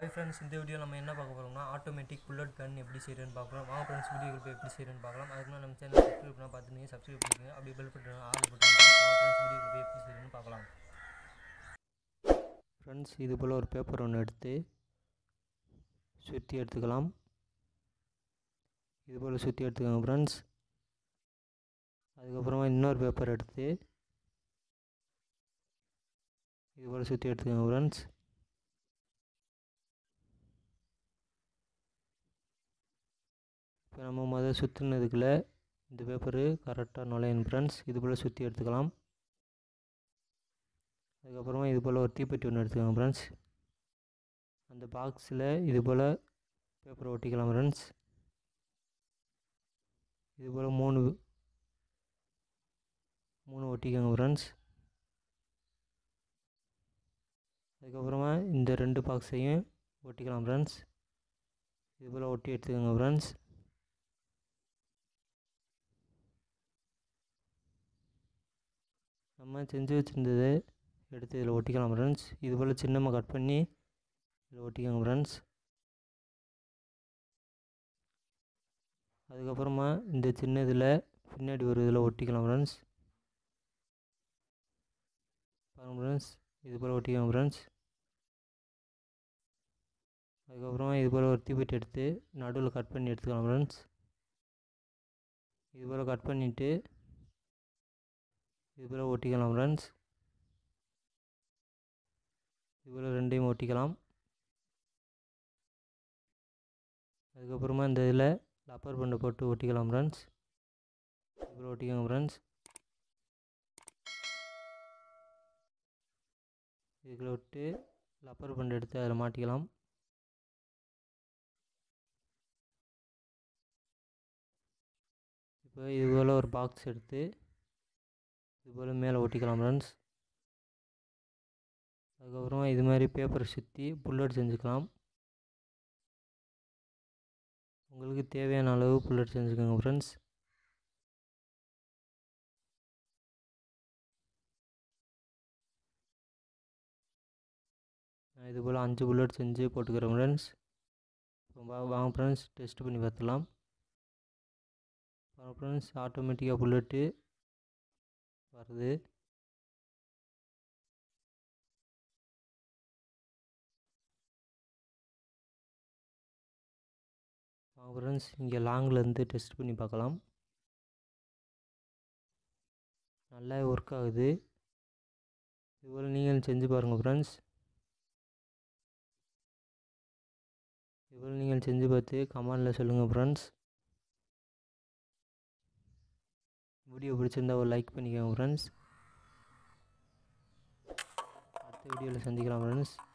hi friends இந்த video நம்ம என்ன பார்க்க போகிறோம்னா ஆட்டோமேட்டிக் புல்லட் கன் எப்படி செய்யறதுன்னு பார்க்கலாம் வாங்க ஃப்ரெண்ட்ஸ் வீடியோ போய் எப்படி செய்யறதுன்னு பார்க்கலாம் அதுக்கு முன்னாடி நம்ம சேனல் சப்ஸ்கிரைப் பண்ணால் பார்த்துருந்தீங்க சப்ஸ்கிரைப் பண்ணிக்கோங்க அப்படி பெல் பட்டன் ஆல் பட்டன் வாங்க ஃப்ரெண்ட்ஸ் வீடியோ போய் எப்படி செய்யறதுன்னு பார்க்கலாம் ஃப்ரெண்ட்ஸ் இது போல் ஒரு பேப்பர் ஒன்று எடுத்து சுற்றி எடுத்துக்கலாம் இது போல் சுற்றி எடுத்துக்கோங்க ஃப்ரெண்ட்ஸ் அதுக்கப்புறமா இன்னொரு பேப்பர் எடுத்து இது போல் சுற்றி எடுத்துக்கோங்க ஃப்ரெண்ட்ஸ் இப்போ நம்ம முதல் சுற்றுனதுக்குள்ள இந்த பேப்பரு கரெக்டாக நுழையணும் ஃப்ரெண்ட்ஸ் இது போல் சுற்றி எடுத்துக்கலாம் அதுக்கப்புறமா இது போல் ஒரு தீப்பெட்டி ஒன்று எடுத்துக்கோங்க ஃப்ரெண்ட்ஸ் அந்த பாக்ஸில் இது போல் பேப்பரை ஒட்டிக்கலாம் ஃப்ரெண்ட்ஸ் இது போல் மூணு மூணு ஒட்டிக்கோங்க ஃப்ரெண்ட்ஸ் அதுக்கப்புறமா இந்த ரெண்டு பாக்ஸையும் ஒட்டிக்கலாம் ஃப்ரெண்ட்ஸ் இது போல் ஒட்டி எடுத்துக்கோங்க ஃப்ரெண்ட்ஸ் நம்ம செஞ்சு வச்சுருந்தது எடுத்து இதில் ஒட்டிக்கலாம் ஃப்ரெண்ட்ஸ் இது போல் சின்னமாக கட் பண்ணி இதில் ஒட்டிக்கோங்க ஃப்ரெண்ட்ஸ் அதுக்கப்புறமா இந்த சின்ன இதில் பின்னாடி ஒரு இதில் ஒட்டிக்கலாம் ஃப்ரெண்ட்ஸ் பாருங்கள் ஃப்ரெண்ட்ஸ் இது போல் ஒட்டிக்கோங்க ஃப்ரெண்ட்ஸ் அதுக்கப்புறமா இது போல் ஒரு தீப்பெட்டி எடுத்து நடுவில் கட் பண்ணி எடுத்துக்கலாம் ஃப்ரெண்ட்ஸ் இது போல் கட் பண்ணிவிட்டு இது போல் ஒட்டிக்கலாம் ஃப்ரெண்ட்ஸ் இது போல் ரெண்டையும் ஒட்டிக்கலாம் அதுக்கப்புறமா இந்த இதில் லப்பர் பண்டை போட்டு ஒட்டிக்கலாம் ஃப்ரெண்ட்ஸ் இது போல் ஒட்டிக்கோங்க ஃப்ரெண்ட்ஸ் இதுக்குள்ள விட்டு லப்பர் பண்டை எடுத்து அதில் மாட்டிக்கலாம் இப்போ இது போல் ஒரு பாக்ஸ் எடுத்து இது போல் மேலே ஒட்டிக்கலாம் ஃப்ரெண்ட்ஸ் அதுக்கப்புறமா இது மாதிரி பேப்பரை சுற்றி புல்லட் செஞ்சுக்கலாம் உங்களுக்கு தேவையான அளவு புல்லட் செஞ்சுக்கோங்க ஃப்ரெண்ட்ஸ் நான் இது போல் அஞ்சு புல்லட் செஞ்சு போட்டுக்கிறேன் ஃப்ரெண்ட்ஸ் இப்போ வாங்க ஃப்ரெண்ட்ஸ் டெஸ்ட் பண்ணி பார்த்துலாம் பாருங்கள் ஃப்ரெண்ட்ஸ் ஆட்டோமேட்டிக்காக புல்லட்டு வருது வாங்க ஃப்ரெண்ட்ஸ் இங்கே லாங்லேருந்து டெஸ்ட் பண்ணி பார்க்கலாம் நல்லா ஒர்க் ஆகுது இதுபோல் நீங்கள் செஞ்சு பாருங்கள் ஃப்ரெண்ட்ஸ் இதுபோல் நீங்கள் செஞ்சு பார்த்து கமெண்டில் சொல்லுங்கள் ஃப்ரெண்ட்ஸ் வீடியோ பிடிச்சிருந்தா ஒரு லைக் பண்ணிக்கோங்க ஃப்ரெண்ட்ஸ் அடுத்த வீடியோவில் சந்திக்கலாம் ஃப்ரெண்ட்ஸ்